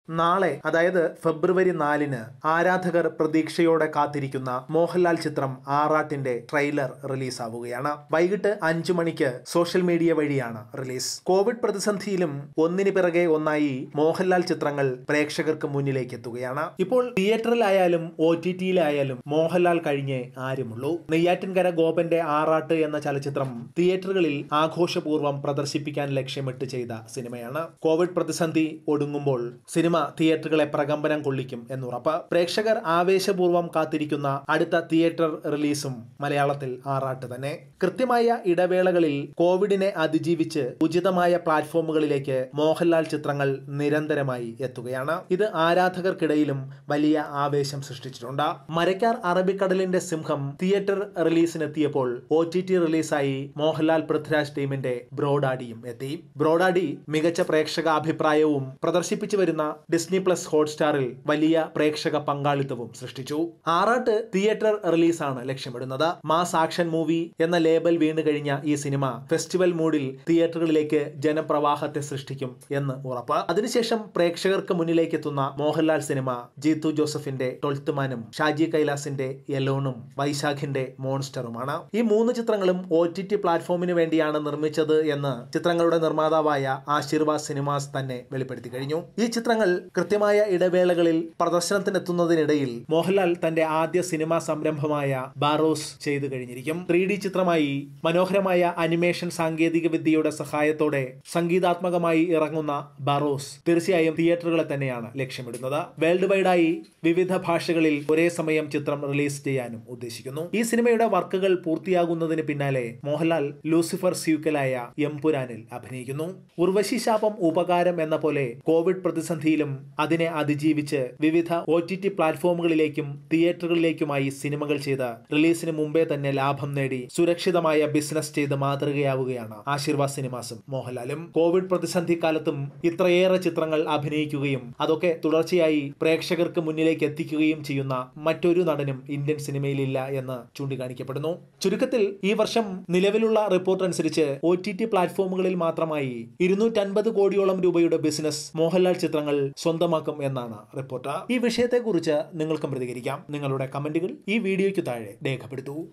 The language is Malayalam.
നാളെ അതായത് ഫെബ്രുവരി നാലിന് ആരാധകർ പ്രതീക്ഷയോടെ കാത്തിരിക്കുന്ന മോഹൻലാൽ ചിത്രം ആറാട്ടിന്റെ ട്രെയിലർ റിലീസാവുകയാണ് വൈകിട്ട് അഞ്ചു മണിക്ക് സോഷ്യൽ മീഡിയ വഴിയാണ് റിലീസ് കോവിഡ് പ്രതിസന്ധിയിലും ഒന്നിന് പിറകെ ഒന്നായി മോഹൻലാൽ ചിത്രങ്ങൾ പ്രേക്ഷകർക്ക് മുന്നിലേക്ക് എത്തുകയാണ് ഇപ്പോൾ തിയേറ്ററിലായാലും ഒ ടി ടിയിലായാലും മോഹൻലാൽ കഴിഞ്ഞേ ആരുമുള്ളൂ നെയ്യാറ്റിൻകര ഗോപന്റെ ആറാട്ട് എന്ന ചലച്ചിത്രം തിയേറ്ററുകളിൽ ആഘോഷപൂർവ്വം പ്രദർശിപ്പിക്കാൻ ലക്ഷ്യമിട്ട് ചെയ്ത സിനിമയാണ് കോവിഡ് പ്രതിസന്ധി ഒടുങ്ങുമ്പോൾ സിനിമ തിയേറ്ററുകളെ പ്രകമ്പനം കൊള്ളിക്കും എന്നുറപ്പ് പ്രേക്ഷകർ ആവേശപൂർവ്വം കാത്തിരിക്കുന്ന അടുത്ത തിയേറ്റർ റിലീസും മലയാളത്തിൽ ആറാട്ട് തന്നെ കൃത്യമായ ഇടവേളകളിൽ കോവിഡിനെ അതിജീവിച്ച് ഉചിതമായ പ്ലാറ്റ്ഫോമുകളിലേക്ക് മോഹൻലാൽ ചിത്രങ്ങൾ നിരന്തരമായി എത്തുകയാണ് ഇത് ആരാധകർക്കിടയിലും വലിയ ആവേശം സൃഷ്ടിച്ചിട്ടുണ്ട് മരക്കാർ അറബിക്കടലിന്റെ സിംഹം തിയേറ്റർ റിലീസിനെത്തിയപ്പോൾ ഒ ടി ടി റിലീസായി മോഹൻലാൽ പൃഥ്വിരാജ് ടീമിന്റെ ബ്രോഡാഡിയും എത്തി ബ്രോഡാഡി മികച്ച പ്രേക്ഷക അഭിപ്രായവും പ്രദർശിപ്പിച്ചു വരുന്ന ഡിസ്നി പ്ലസ് ഹോട്ട്സ്റ്റാറിൽ വലിയ പ്രേക്ഷക പങ്കാളിത്തവും സൃഷ്ടിച്ചു ആറാട്ട് തിയേറ്റർ റിലീസാണ് ലക്ഷ്യമിടുന്നത് മാസ് ആക്ഷൻ മൂവി എന്ന ലേബൽ വീണു കഴിഞ്ഞ ഈ സിനിമ ഫെസ്റ്റിവൽ മൂഡിൽ തിയേറ്ററുകളിലേക്ക് ജനപ്രവാഹത്തെ സൃഷ്ടിക്കും എന്ന് ഉറപ്പ് അതിനുശേഷം പ്രേക്ഷകർക്ക് മുന്നിലേക്ക് എത്തുന്ന മോഹൻലാൽ സിനിമ ജീത്തു ജോസഫിന്റെ ട്വൽത്ത് മാനും ഷാജി കൈലാസിന്റെ യെലോണും വൈശാഖിന്റെ മോൺസ്റ്ററുമാണ് ഈ മൂന്ന് ചിത്രങ്ങളും ഒ ടി ടി പ്ലാറ്റ്ഫോമിന് വേണ്ടിയാണ് നിർമ്മിച്ചത് എന്ന് ചിത്രങ്ങളുടെ നിർമ്മാതാവായ ആശീർവാദ് സിനിമാസ് തന്നെ വെളിപ്പെടുത്തി കഴിഞ്ഞു ഈ ചിത്രങ്ങൾ കൃത്യമായ ഇടവേളകളിൽ പ്രദർശനത്തിനെത്തുന്നതിനിടയിൽ മോഹൻലാൽ തന്റെ ആദ്യ സിനിമാ സംരംഭമായ ബാറോസ് ചെയ്തു കഴിഞ്ഞിരിക്കും ത്രീ ഡി ചിത്രമായി മനോഹരമായ അനിമേഷൻ സാങ്കേതിക വിദ്യയുടെ സഹായത്തോടെ സംഗീതാത്മകമായി ഇറങ്ങുന്ന ബാറോസ് തീർച്ചയായും തിയേറ്ററുകളെ തന്നെയാണ് ലക്ഷ്യമിടുന്നത് വേൾഡ് വൈഡായി വിവിധ ഭാഷകളിൽ ഒരേ സമയം ചിത്രം റിലീസ് ചെയ്യാനും ഉദ്ദേശിക്കുന്നു ഈ സിനിമയുടെ വർക്കുകൾ പൂർത്തിയാകുന്നതിന് പിന്നാലെ മോഹൻലാൽ ലൂസിഫർ സ്യൂക്കലായ എംപുരാനിൽ അഭിനയിക്കുന്നു ഉർവശി ശാപം ഉപകാരം എന്ന പോലെ കോവിഡ് പ്രതിസന്ധിയിലും അതിനെ അതിജീവിച്ച് വിവിധ ഒ ടി ടി പ്ലാറ്റ്ഫോമുകളിലേക്കും തിയേറ്ററുകളിലേക്കുമായി സിനിമകൾ ചെയ്ത് റിലീസിന് മുമ്പേ തന്നെ ലാഭം നേടി സുരക്ഷിതമായ ബിസിനസ് ചെയ്ത് മാതൃകയാവുകയാണ് ആശീർവാദ് സിനിമാസും മോഹൻലാലും കോവിഡ് പ്രതിസന്ധി കാലത്തും ഇത്രയേറെ ചിത്രങ്ങൾ അഭിനയിക്കുകയും അതൊക്കെ തുടർച്ചയായി പ്രേക്ഷകർക്ക് മുന്നിലേക്ക് എത്തിക്കുകയും ചെയ്യുന്ന മറ്റൊരു നടനും ഇന്ത്യൻ സിനിമയിലില്ല എന്ന് ചൂണ്ടിക്കാണിക്കപ്പെടുന്നു ചുരുക്കത്തിൽ ഈ വർഷം നിലവിലുള്ള റിപ്പോർട്ട് അനുസരിച്ച് ഒ ടി ടി പ്ലാറ്റ്ഫോമുകളിൽ മാത്രമായി ഇരുന്നൂറ്റൻപത് കോടിയോളം രൂപയുടെ ബിസിനസ് മോഹൻലാൽ ചിത്രങ്ങൾ സ്വന്തമാക്കും എന്നാണ് റിപ്പോർട്ട് ഈ വിഷയത്തെക്കുറിച്ച് നിങ്ങൾക്കും പ്രതികരിക്കാം നിങ്ങളുടെ കമന്റുകൾ ഈ വീഡിയോയ്ക്ക് താഴെ രേഖപ്പെടുത്തൂ